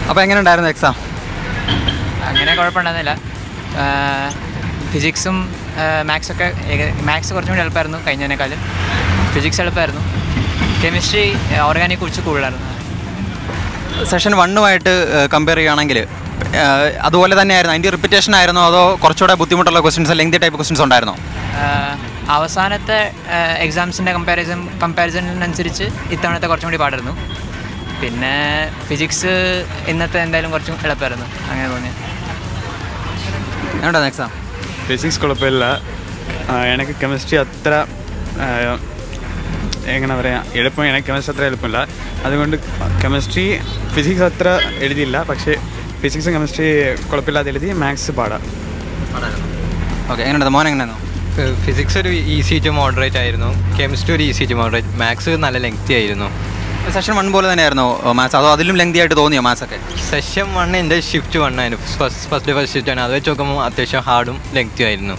അപ്പോൾ എങ്ങനെ ഉണ്ടായിരുന്നു എക്സാം അങ്ങനെ കുഴപ്പമുണ്ടായിരുന്നില്ല ഫിസിക്സും മാത്സൊക്കെ മാത്സ് കുറച്ചും കൂടി എളുപ്പമായിരുന്നു കഴിഞ്ഞതിനേക്കാളും ഫിസിക്സ് എളുപ്പമായിരുന്നു കെമിസ്ട്രി ഓർഗാനിക് കുറച്ച് കൂടുതലായിരുന്നു സെഷൻ വണ്ണുമായിട്ട് കമ്പയർ ചെയ്യുകയാണെങ്കിൽ അതുപോലെ തന്നെയായിരുന്നു അതിൻ്റെ റിപ്പിറ്റേഷൻ ആയിരുന്നോ അതോ കുറച്ചുകൂടെ ബുദ്ധിമുട്ടുള്ള ക്വസ്റ്റ്യൻസ് ലെങ്തി ടൈപ്പ് ക്വസ്റ്റ്യൻസ് ഉണ്ടായിരുന്നോ ആഹ് അവസാനത്തെ എക്സാംസിൻ്റെ കമ്പാരിസൺ കമ്പാരിസണിനനുസരിച്ച് ഇത്തവണത്തെ കുറച്ചും കൂടി പാടായിരുന്നു പിന്നെ ഫിസിക്സ് ഇന്നത്തെ എന്തായാലും കുറച്ചും എളുപ്പമായിരുന്നു അങ്ങനെ തോന്നി എങ്ങനെയുണ്ടായിരുന്നു എക്സാം ഫിസിക്സ് കുഴപ്പമില്ല ആ, എനിക്ക് കെമിസ്ട്രി അത്ര ആ, എങ്ങനെ പറയാം എളുപ്പം എനിക്ക് കെമിസ്ട്രി അത്ര എളുപ്പമില്ല അതുകൊണ്ട് കെമിസ്ട്രി ഫിസിക്സ് അത്ര എഴുതിയില്ല പക്ഷേ ഫിസിക്സും കെമിസ്ട്രി കുഴപ്പമില്ലാതെ എഴുതി മാത്സ് പാടാം ഓക്കെ എങ്ങനെയുണ്ട് മോൻ എങ്ങനെയായിരുന്നു ഫിസിക്സ് ഒരു ഈസി ടു മോഡറേറ്റ് ആയിരുന്നു കെമിസ്ട്രി ഒരു ഈസി ടു മോഡറേറ്റ് മാത്സ് നല്ല ലെങ്തി ആയിരുന്നു സെഷൻ വൺ പോലെ തന്നെയായിരുന്നു മാത്സ് അതോ അതിലും ലെങ്തി ആയിട്ട് തോന്നിയോ മാത്സ് ഒക്കെ സെഷൻ വൺ എൻ്റെ ഷിഫ്റ്റ് വൺ ആയിരുന്നു ഫസ്റ്റ് ഫസ്റ്റ് ഫസ്റ്റ് ഷിഫ്റ്റ് ആണ് അത് വെച്ച് നോക്കുമ്പോൾ അത്യാവശ്യം ഹാർഡും ലെങ്തി ആയിരുന്നു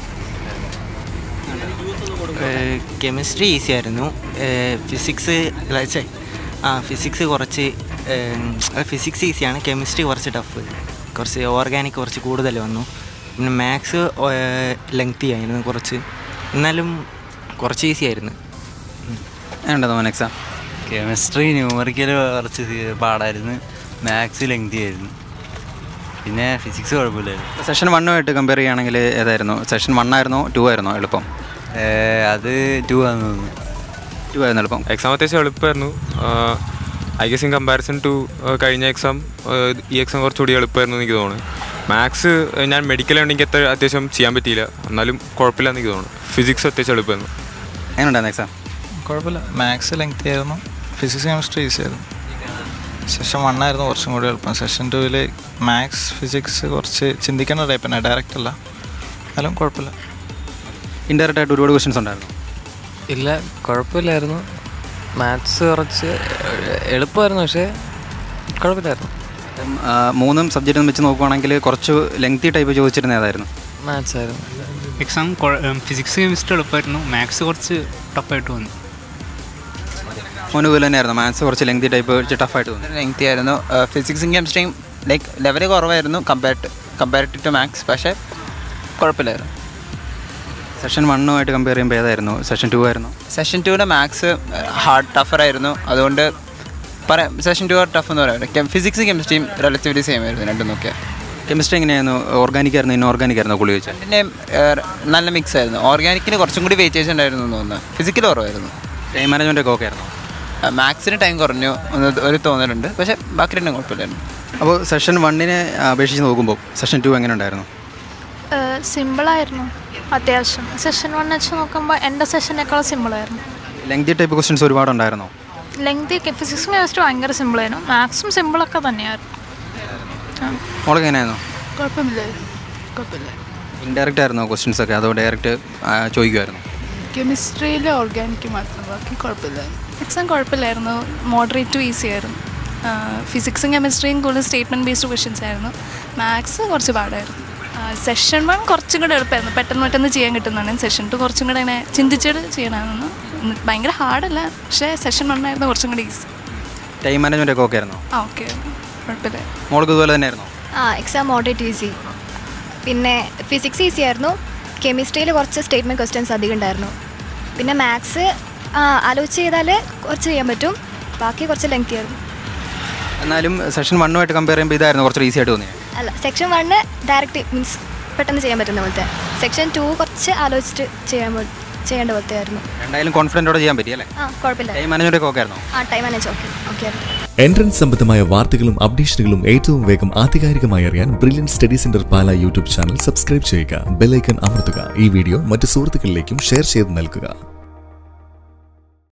കെമിസ്ട്രി ഈസി ആയിരുന്നു ഫിസിക്സ് ഛേ ആ ഫിസിക്സ് കുറച്ച് ഫിസിക്സ് ഈസിയാണ് കെമിസ്ട്രി കുറച്ച് ടഫ് കുറച്ച് ഓർഗാനിക് കുറച്ച് കൂടുതൽ വന്നു പിന്നെ മാത്സ് ലെങ്തി ആയിരുന്നു കുറച്ച് എന്നാലും കുറച്ച് ഈസി ആയിരുന്നു എങ്ങനെയുണ്ടായിരുന്നു മോൻ എക്സാം കെമിസ്ട്രി ന്യൂമറിക്കൽ കുറച്ച് സി- പാടായിരുന്നു മാത്സ് ലെങ്തി ആയിരുന്നു പിന്നെ ഫിസിക്സ് കുഴപ്പമില്ലായിരുന്നു സെഷൻ വണ്ണുമായിട്ട് കമ്പയർ ചെയ്യുകയാണെങ്കിൽ ഏതായിരുന്നു സെഷൻ വൺ ആയിരുന്നോ ടു ആയിരുന്നോ എളുപ്പം ഏ, അത് ടു ആണെന്ന് തോന്നുന്നു ടു ആയിരുന്നു എളുപ്പം എക്സാം അത്യാവശ്യം എളുപ്പമായിരുന്നു I guess in comparison to കഴിഞ്ഞ എക്സാം ഈ എക്സാം കുറച്ചുകൂടി എളുപ്പമായിരുന്നു എന്ന് എനിക്ക് തോന്നുന്നു മാത്സ് ഞാൻ മെഡിക്കൽ എനിക്ക് അത്ര അത്യാവശ്യം ചെയ്യാൻ പറ്റിയില്ല എന്നാലും കുഴപ്പമില്ല എന്ന് എനിക്ക് തോന്നുന്നു ഫിസിക്സ് അത്യാവശ്യം എളുപ്പമായിരുന്നു എങ്ങനെയുണ്ടായിരുന്നു എക്സാം കുഴപ്പമില്ല മാത്സ് ലെങ്തി ആയിരുന്നു ഫിസിക്സ് കെമിസ്ട്രി ഈസി ആയിരുന്നു സെഷൻ വൺ ആയിരുന്നു കുറച്ചും കൂടി എളുപ്പം സെഷൻ ടുവിൽ മാത്സ് ഫിസിക്സ് കുറച്ച് ചിന്തിക്കേണ്ട ടൈപ്പ് തന്നെ ഡയറക്റ്റ് അല്ല എന്നാലും കുഴപ്പമില്ല ഇൻഡയറക്റ്റ് ആയിട്ട് ഒരുപാട് ക്വസ്റ്റ്യൻസ് ഉണ്ടായിരുന്നു ഇല്ല കുഴപ്പമില്ലായിരുന്നു മാത്സ് കുറച്ച് എളുപ്പമായിരുന്നു പക്ഷേ കുഴപ്പമില്ലായിരുന്നു അപ്പം, ആ, മൂന്നും സബ്ജക്റ്റും വെച്ച് നോക്കുവാണെങ്കിൽ കുറച്ച് ലെങ്തി ടൈപ്പ് ചോദിച്ചിരുന്ന ഏതായിരുന്നു മാത്സ് ആയിരുന്നു എക്സാം ഫിസിക്സ് കെമിസ്ട്രി എളുപ്പമായിരുന്നു മാത്സ് കുറച്ച് ടഫായിട്ട് വന്നു മോന് പോലെ തന്നെയായിരുന്നു മാത്സ് കുറച്ച് ലെങ്തി ടൈപ്പ് ടഫായിട്ട് തോന്നി ലെങ്തി ആയിരുന്നു ഫിസിക്സും കെമിസ്ട്രിയും ലൈക്ക് ലെവൽ കുറവായിരുന്നു കമ്പയർഡ് കമ്പാരിറ്റീവ് ടു മാത്സ് പക്ഷേ കുഴപ്പമില്ലായിരുന്നു സെഷൻ വണ്ണുമായിട്ട് കമ്പയർ ചെയ്യുമ്പോൾ ഏതായിരുന്നു സെഷൻ ടു ആയിരുന്നു സെഷൻ ടുവിൻ്റെ മാത്സ് ഹാർഡ് ടഫറായിരുന്നു അതുകൊണ്ട് പറയാം സെഷൻ ടു ടഫ് എന്ന് പറയാം ഫിസിക്സും കെമിസ്ട്രിയും റിലേറ്റീവ്ലി സെയിം ആയിരുന്നു രണ്ടും നോക്കിയാൽ കെമിസ്ട്രി എങ്ങനെയായിരുന്നു ഓർഗാനിക് ആയിരുന്നു ഇൻഓർഗാനിക് ആയിരുന്നു കുളി വെച്ചാൽ രണ്ടിൻ്റെയും നല്ല മിക്സ് ആയിരുന്നു ഓർഗാനിക്കിന് കുറച്ചും കൂടി വെയിറ്റേജ് ഉണ്ടായിരുന്നു എന്ന് തോന്നുന്നു ഫിസിക്കൽ കുറവായിരുന്നു ടൈം മാനേജ്മെൻ്റ് ഒക്കെ ഓക്കെ ആയിരുന്നു മാത്സിന് ടൈം കുറഞ്ഞു ഒന്ന് ഒരു തോന്നലുണ്ട് പക്ഷേ ബാക്കി രണ്ടും കുഴപ്പമില്ലായിരുന്നു അപ്പോൾ സെഷൻ വണ്ണിനെ അപേക്ഷിച്ച് നോക്കുമ്പോൾ സെഷൻ ടു എങ്ങനെ ഉണ്ടായിരുന്നു സിമ്പിളായിരുന്നു അത്യാവശ്യം സെഷൻ വൺ വെച്ച് നോക്കുമ്പോൾ എൻ്റെ സെഷനേക്കാൾ സിമ്പിളായിരുന്നു ലെങ്തി ടൈപ്പ് ക്വസ്റ്റ്യൻസ് ഒരുപാടുണ്ടായിരുന്നോ ലെങ്തി ഫിസിക്സും കെമിസ്ട്രി ഭയങ്കര സിമ്പിളായിരുന്നു മാത്സും സിമ്പിളൊക്കെ തന്നെയായിരുന്നു ആ. മോളൊക്കെ എങ്ങനെയായിരുന്നു കുഴപ്പമില്ലായിരുന്നു കുഴപ്പമില്ല ഇൻഡയറക്റ്റ് ആയിരുന്നോ ക്വസ്റ്റ്യൻസ് ഒക്കെ അതോ ഡയറക്റ്റ് ചോദിക്കുമായിരുന്നു കെമിസ്ട്രിയിൽ ഓർഗാനിക് മാത്രം ബാക്കി കുഴപ്പമില്ലായിരുന്നു എക്സാം കുഴപ്പമില്ലായിരുന്നു മോഡറേറ്റ് ടു ഈസി ആയിരുന്നു ഫിസിക്സും കെമിസ്ട്രിയും കൂടുതൽ സ്റ്റേറ്റ്മെൻറ്റ് ബേസ്ഡ് ക്വസ്റ്റ്യൻസ് ആയിരുന്നു മാത്സ് കുറച്ച് പാടായിരുന്നു സെഷൻ വൺ കുറച്ചും കൂടെ എളുപ്പമായിരുന്നു പെട്ടെന്ന് പെട്ടെന്ന് ചെയ്യാൻ കിട്ടുന്നതാണ് സെഷൻ ടു കുറച്ചും കൂടെ ഇങ്ങനെ ചിന്തിച്ചിട്ട് ചെയ്യണമെന്ന് ഭയങ്കര ഹാർഡല്ല പക്ഷേ സെഷൻ വൺ ആയിരുന്നു കുറച്ചും കൂടി ഈസി ടൈം മാനേജ്മെൻ്റ് ഒക്കെ ഓക്കെ ആയിരുന്നോ ആ ഓക്കെ കുഴപ്പമില്ല മോൾക്ക് ഇതുപോലെ തന്നെയായിരുന്നു ആ എക്സാം മോഡറേറ്റ് ഈസി പിന്നെ ഫിസിക്സ് ഈസി ആയിരുന്നു കെമിസ്ട്രിയിൽ കുറച്ച് സ്റ്റേറ്റ്മെൻറ്റ് ക്വസ്റ്റ്യൻസ് അധികം ഉണ്ടായിരുന്നു പിന്നെ മാത്സ് ആലോചിച്ച് ചെയ്താൽ കുറച്ച് ചെയ്യാൻ പറ്റും ബാക്കി കുറച്ച് ലെങ്തി ആയിരുന്നു എന്നാലും സെഷൻ വണ്ണുമായിട്ട് കമ്പയർ ചെയ്യുമ്പോൾ ഇതായിരുന്നു കുറച്ച് ഈസി ആയിട്ട് തോന്നിയത് അല്ല സെക്ഷൻ വണ്ണ് ഡയറക്റ്റ് മീൻസ് പെട്ടെന്ന് ചെയ്യാൻ പറ്റുന്ന പോലത്തെ സെക്ഷൻ ടു കുറച്ച് ആലോചിച്ചിട്ട് ചെയ്യാൻ പോ- ചെയ്യേണ്ട പോലത്തെ ആയിരുന്നു രണ്ടായാലും കോൺഫിഡൻറ്റോടെ ചെയ്യാൻ പറ്റി അല്ലേ ആ കുഴപ്പമില്ല ടൈം മാനേജ്മെൻ്റ് ഒക്കെ ഓക്കെ ആയിരുന്നോ ആ ടൈം മാനേജ് ഓക്കെ ഓക്കെ ആയിരുന്നു എൻട്രൻസ് സംബന്ധമായ വാർത്തകളും അപ്ഡേഷനുകളും ഏറ്റവും വേഗം ആധികാരികമായി അറിയാൻ brilliant study centre Pala YouTube channel subscribe ചെയ്യുക ബെല്ലൈക്കൺ അമർത്തുക ഈ വീഡിയോ മറ്റ് സുഹൃത്തുക്കളിലേക്കും ഷെയർ ചെയ്ത് നൽകുക